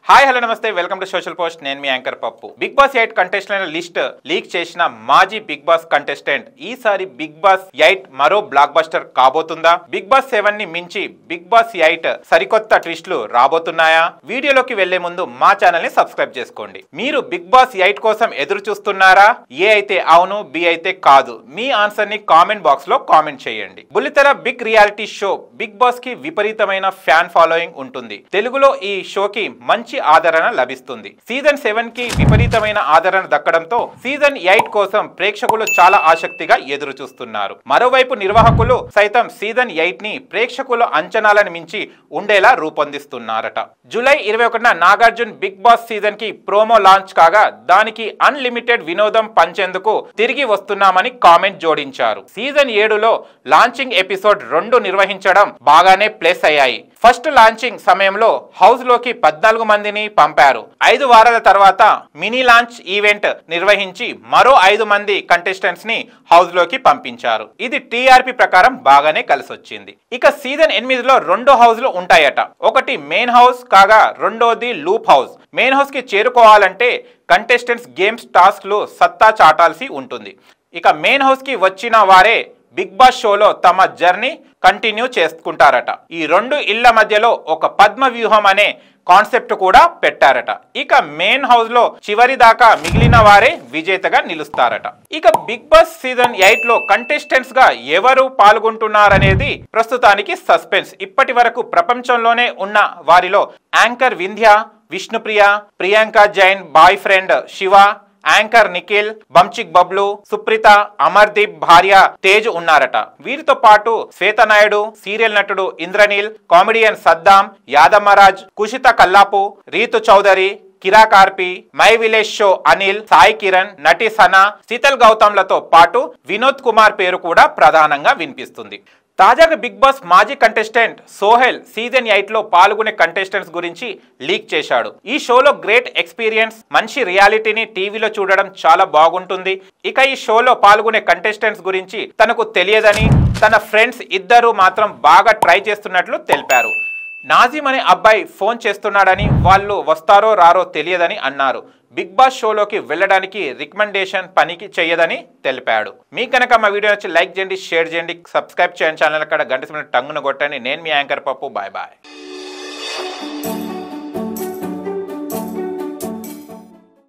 hi hello నమస్తే welcome to social post నేను మీ anchor Pappu Bigg Boss eight కంటెస్టెంట్ల లిస్ట్ లీక్ చేసిన మాజీ బిగ్ బాస్ కంటెస్టెంట్ ఈసారి బిగ్ బాస్ ఎయిట్ మరో బ్లాక్ బస్టర్ కాబోతుందా బిగ్ బాస్ సెవెన్ ని మించి బిగ్ బాస్ ఎయిట్ సరికొత్త ట్విస్టులు రాబోతున్నాయా వీడియోలోకి వెళ్లే ముందు మా ఛానల్ ని సబ్స్క్రైబ్ చేసుకోండి మీరు బిగ్ బాస్ ఎయిట్ కోసం ఎదురు చూస్తున్నారా ఏ అయితే అవును బి అయితే కాదు మీ ఆన్సర్ ని కామెంట్ బాక్స్ లో కామెంట్ చేయండి బుల్లితెర Bigg reality show Bigg Boss కి విపరీతమైన ఫ్యాన్ ఫాలోయింగ్ ఉంటుంది తెలుగులో ఈ షోకి మంచి ఆదరణ లభిస్తుంది సీజన్ సెవెన్ కి విపరీతమైన ఆదరణ దక్కడంతో సీజన్ ఎయిట్ కోసం ప్రేక్షకులు చాలా ఆసక్తిగా ఎదురు చూస్తున్నారు మరోవైపు నిర్వాహకులు సైతం సీజన్ ఎయిట్ ని ప్రేక్షకుల అంచనాలను మించి ఉండేలా రూపొందిస్తున్నారట జూలై ఇరవై ఒకటిన నాగార్జున్ బిగ్ బాస్ సీజన్ కి ప్రోమో లాంచ్ కాగా దానికి అన్లిమిటెడ్ వినోదం పంచేందుకు తిరిగి వస్తున్నామని కామెంట్ జోడించారు సీజన్ ఏడులో లాంచింగ్ ఎపిసోడ్ రెండు నిర్వహించడం బాగానే ప్లేస్ అయ్యాయి ఫస్ట్ లాంచింగ్ సమయంలో హౌస్ లోకి పద్నాలుగు మందిని పంపారు ఐదు వారాల తర్వాత మినీ లాంచ్ ఈవెంట్ నిర్వహించి మరో ఐదు మంది కంటెస్టెంట్స్ ని హౌస్ లోకి పంపించారు ఇది టీఆర్పీ ప్రకారం బాగానే కలిసొచ్చింది ఇక సీజన్ ఎనిమిదిలో రెండు హౌస్లు ఉంటాయట ఒకటి మెయిన్ హౌస్ కాగా రెండోది లూప్ హౌస్ మెయిన్ హౌస్ కి చేరుకోవాలంటే కంటెస్టెంట్స్ గేమ్స్ టాస్క్లు సత్తా చాటాల్సి ఉంటుంది ఇక మెయిన్ హౌస్ కి వచ్చిన వారే బిగ్ బాస్ షోలో తమ జర్నీ కంటిన్యూ చేసుకుంటారట ఈ రెండు ఇళ్ల మధ్యలో ఒక పద్మ వ్యూహం అనే కాన్సెప్ట్ కూడా పెట్టారట ఇక మెయిన్ హౌస్ లో చివరి దాకా మిగిలిన వారే విజేతగా నిలుస్తారట ఇక బిగ్ బాస్ సీజన్ ఎయిట్ లో కంటెస్టెంట్స్ గా ఎవరు పాల్గొంటున్నారనేది ప్రస్తుతానికి సస్పెన్స్ ఇప్పటి వరకు ప్రపంచంలోనే ఉన్న వారిలో anchor Vindhya Vishnupriya Priyanka Jain boyfriend Shiva anchor Nikhil Bunchik Bablu Supritha Amardeep భార్య తేజ్ ఉన్నారట వీరితో పాటు శ్వేతనాయుడు సీరియల్ నటుడు ఇంద్రనీల్ కామెడియన్ సద్దాం యాదమ్మరాజ్ కుషిత కల్లాపు రీతు చౌదరి కిరా కార్పి my village show Anil Sai Kiran నటి సనా శీతల్ గౌతమ్లతో పాటు వినోద్ కుమార్ పేరు కూడా ప్రధానంగా వినిపిస్తుంది తాజాగా బిగ్ బాస్ మాజీ కంటెస్టెంట్ సోహెల్ సీజన్ ఎయిట్ లో పాల్గొనే కంటెస్టెంట్స్ గురించి లీక్ చేశాడు ఈ షోలో గ్రేట్ ఎక్స్పీరియన్స్ మంచి రియాలిటీని టీవీలో చూడడం చాలా బాగుంటుంది ఇక ఈ షోలో పాల్గొనే కంటెస్టెంట్స్ గురించి తనకు తెలియదని తన ఫ్రెండ్స్ ఇద్దరు మాత్రం బాగా ట్రై చేస్తున్నట్లు తెలిపారు నాజిమ్ అనే అబ్బాయి ఫోన్ చేస్తున్నాడని వాళ్ళు వస్తారో రారో తెలియదని అన్నారు బిగ్ బాస్ షోలోకి వెళ్ళడానికి రికమెండేషన్ పనికి చేయదని తెలిపాడు మీ కనుక మా వీడియో నచ్చి లైక్ చేయండి షేర్ చేయండి సబ్స్క్రైబ్ చేయండి ఛానల్ అక్కడ గంట సమయం టంగును కొట్టండి నేను మీ యాంకర్ పప్పు బాయ్ బాయ్